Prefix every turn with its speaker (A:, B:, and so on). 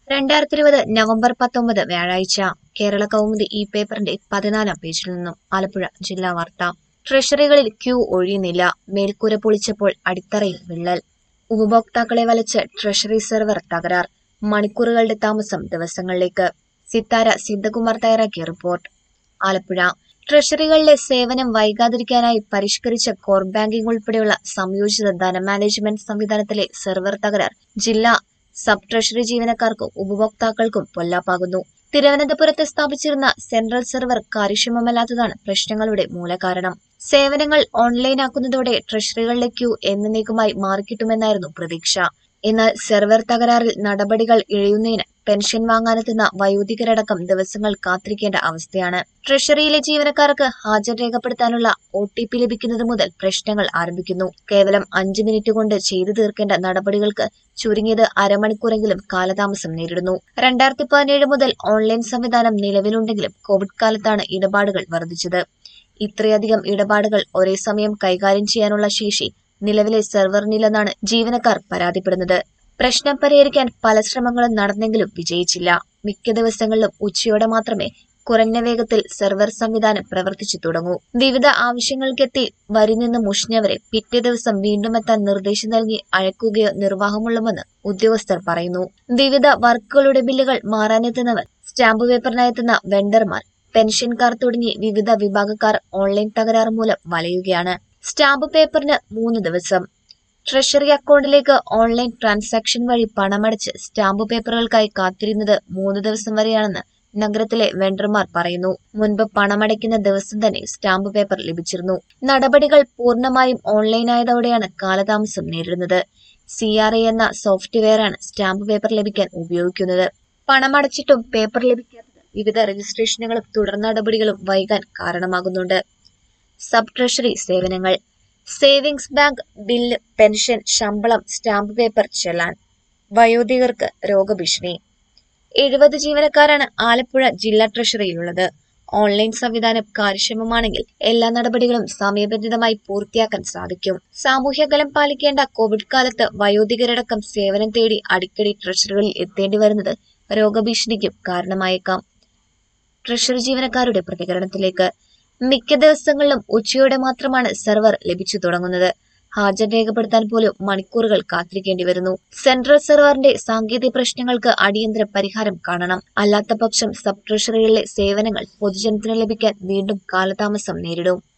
A: രണ്ടായിരത്തി ഇരുപത് നവംബർ പത്തൊമ്പത് വ്യാഴാഴ്ച കേരള കൗമുദി ഈ പേപ്പറിന്റെ പതിനാലാം പേജിൽ നിന്നും ആലപ്പുഴ ജില്ലാ വാർത്ത ട്രഷറികളിൽ ക്യൂ ഒഴിയുന്നില്ല മേൽക്കൂര പൊളിച്ചപ്പോൾ അടിത്തറയിൽ വിള്ളൽ ഉപഭോക്താക്കളെ വലച്ച് ട്രഷറി സെർവർ തകരാർ മണിക്കൂറുകളുടെ താമസം ദിവസങ്ങളിലേക്ക് സിത്താര സിദ്ധകുമാർ തയ്യാറാക്കിയ റിപ്പോർട്ട് ആലപ്പുഴ ട്രഷറികളിലെ സേവനം വൈകാതിരിക്കാനായി പരിഷ്കരിച്ച കോർ ബാങ്കിംഗ് ഉൾപ്പെടെയുള്ള സംയോജിത ധന മാനേജ്മെന്റ് സംവിധാനത്തിലെ സെർവർ തകരാർ ജില്ലാ സബ് ട്രഷറി ജീവനക്കാർക്കും ഉപഭോക്താക്കൾക്കും പൊല്ലാപ്പാകുന്നു തിരുവനന്തപുരത്ത് സ്ഥാപിച്ചിരുന്ന സെൻട്രൽ സെർവർ കാര്യക്ഷമമല്ലാത്തതാണ് പ്രശ്നങ്ങളുടെ മൂലകാരണം സേവനങ്ങൾ ഓൺലൈനാക്കുന്നതോടെ ട്രഷറികളിലെ ക്യൂ എന്നേക്കുമായി മാറിക്കിട്ടുമെന്നായിരുന്നു പ്രതീക്ഷ എന്നാൽ സെർവർ തകരാറിൽ നടപടികൾ ഇഴയുന്നതിന് പെൻഷൻ വാങ്ങാനെത്തുന്ന വയോധികരടക്കം ദിവസങ്ങൾ കാത്തിരിക്കേണ്ട അവസ്ഥയാണ് ട്രഷറിയിലെ ജീവനക്കാർക്ക് ഹാജർ രേഖപ്പെടുത്താനുള്ള ഒ ടി പി ലഭിക്കുന്നത് മുതൽ പ്രശ്നങ്ങൾ ആരംഭിക്കുന്നു കേവലം അഞ്ചു മിനിറ്റ് കൊണ്ട് ചെയ്തു തീർക്കേണ്ട നടപടികൾക്ക് ചുരുങ്ങിയത് അരമണിക്കൂറെങ്കിലും കാലതാമസം നേരിടുന്നു രണ്ടായിരത്തി പതിനേഴ് മുതൽ ഓൺലൈൻ സംവിധാനം നിലവിലുണ്ടെങ്കിലും കോവിഡ് കാലത്താണ് ഇടപാടുകൾ വർദ്ധിച്ചത് ഇത്രയധികം ഇടപാടുകൾ ഒരേ സമയം കൈകാര്യം ചെയ്യാനുള്ള ശേഷി നിലവിലെ സെർവറിനില്ലെന്നാണ് ജീവനക്കാർ പരാതിപ്പെടുന്നത് പ്രശ്നം പരിഹരിക്കാൻ പല ശ്രമങ്ങളും നടന്നെങ്കിലും വിജയിച്ചില്ല മിക്ക ദിവസങ്ങളിലും ഉച്ചയോടെ മാത്രമേ കുറഞ്ഞ വേഗത്തിൽ സെർവർ സംവിധാനം പ്രവർത്തിച്ചു തുടങ്ങൂ വിവിധ ആവശ്യങ്ങൾക്കെത്തി വരി നിന്ന് മുഷിഞ്ഞവരെ പിറ്റേ ദിവസം വീണ്ടും എത്താൻ നിർദ്ദേശം നൽകി അഴക്കുകയോ നിർവാഹമുള്ളുമെന്ന് ഉദ്യോഗസ്ഥർ പറയുന്നു വിവിധ വർക്കുകളുടെ ബില്ലുകൾ മാറാനെത്തുന്നവർ സ്റ്റാമ്പ് പേപ്പറിനായെത്തുന്ന വെണ്ടർമാർ പെൻഷൻകാർ തുടങ്ങി വിവിധ വിഭാഗക്കാർ ഓൺലൈൻ തകരാറ് മൂലം വലയുകയാണ് സ്റ്റാമ്പ് പേപ്പറിന് മൂന്ന് ദിവസം ട്രഷറി അക്കൗണ്ടിലേക്ക് ഓൺലൈൻ ട്രാൻസാക്ഷൻ വഴി പണമടച്ച് സ്റ്റാമ്പ് പേപ്പറുകൾക്കായി കാത്തിരുന്നത് മൂന്ന് ദിവസം വരെയാണെന്ന് നഗരത്തിലെ വെണ്ടർമാർ പറയുന്നു മുൻപ് പണമടയ്ക്കുന്ന ദിവസം തന്നെ സ്റ്റാമ്പ് പേപ്പർ ലഭിച്ചിരുന്നു നടപടികൾ പൂർണ്ണമായും ഓൺലൈനായതോടെയാണ് കാലതാമസം നേരിടുന്നത് സി ആർ എ എന്ന സോഫ്റ്റ്വെയറാണ് സ്റ്റാമ്പ് പേപ്പർ ലഭിക്കാൻ ഉപയോഗിക്കുന്നത് പണമടച്ചിട്ടും പേപ്പർ ലഭിക്കാത്തത് വിവിധ രജിസ്ട്രേഷനുകളും തുടർ നടപടികളും വൈകാൻ കാരണമാകുന്നുണ്ട് സബ് ട്രഷറി സേവനങ്ങൾ സേവിങ്സ് ബാങ്ക് ബില്ല് പെൻഷൻ ശമ്പളം സ്റ്റാമ്പ് പേപ്പർ ചെല്ലാൻ വയോധികർക്ക് രോഗഭീഷണി എഴുപത് ജീവനക്കാരാണ് ആലപ്പുഴ ജില്ലാ ട്രഷറിയിലുള്ളത് ഓൺലൈൻ സംവിധാനം കാര്യക്ഷമമാണെങ്കിൽ എല്ലാ നടപടികളും സമയബന്ധിതമായി പൂർത്തിയാക്കാൻ സാധിക്കും സാമൂഹ്യകലം പാലിക്കേണ്ട കോവിഡ് കാലത്ത് വയോധികരടക്കം സേവനം തേടി അടിക്കടി ട്രഷറികളിൽ എത്തേണ്ടി വരുന്നത് രോഗഭീഷണിക്കും കാരണമായേക്കാം ട്രഷറി ജീവനക്കാരുടെ പ്രതികരണത്തിലേക്ക് മിക്ക ദിവസങ്ങളിലും ഉച്ചയോടെ മാത്രമാണ് സെർവർ ലഭിച്ചു തുടങ്ങുന്നത് ഹാജർ രേഖപ്പെടുത്താൻ പോലും മണിക്കൂറുകൾ കാത്തിരിക്കേണ്ടി വരുന്നു സെൻട്രൽ സെർവറിന്റെ സാങ്കേതിക പ്രശ്നങ്ങൾക്ക് അടിയന്തര പരിഹാരം കാണണം അല്ലാത്ത പക്ഷം സബ് ട്രഷറികളിലെ സേവനങ്ങൾ പൊതുജനത്തിന് ലഭിക്കാൻ വീണ്ടും കാലതാമസം നേരിടും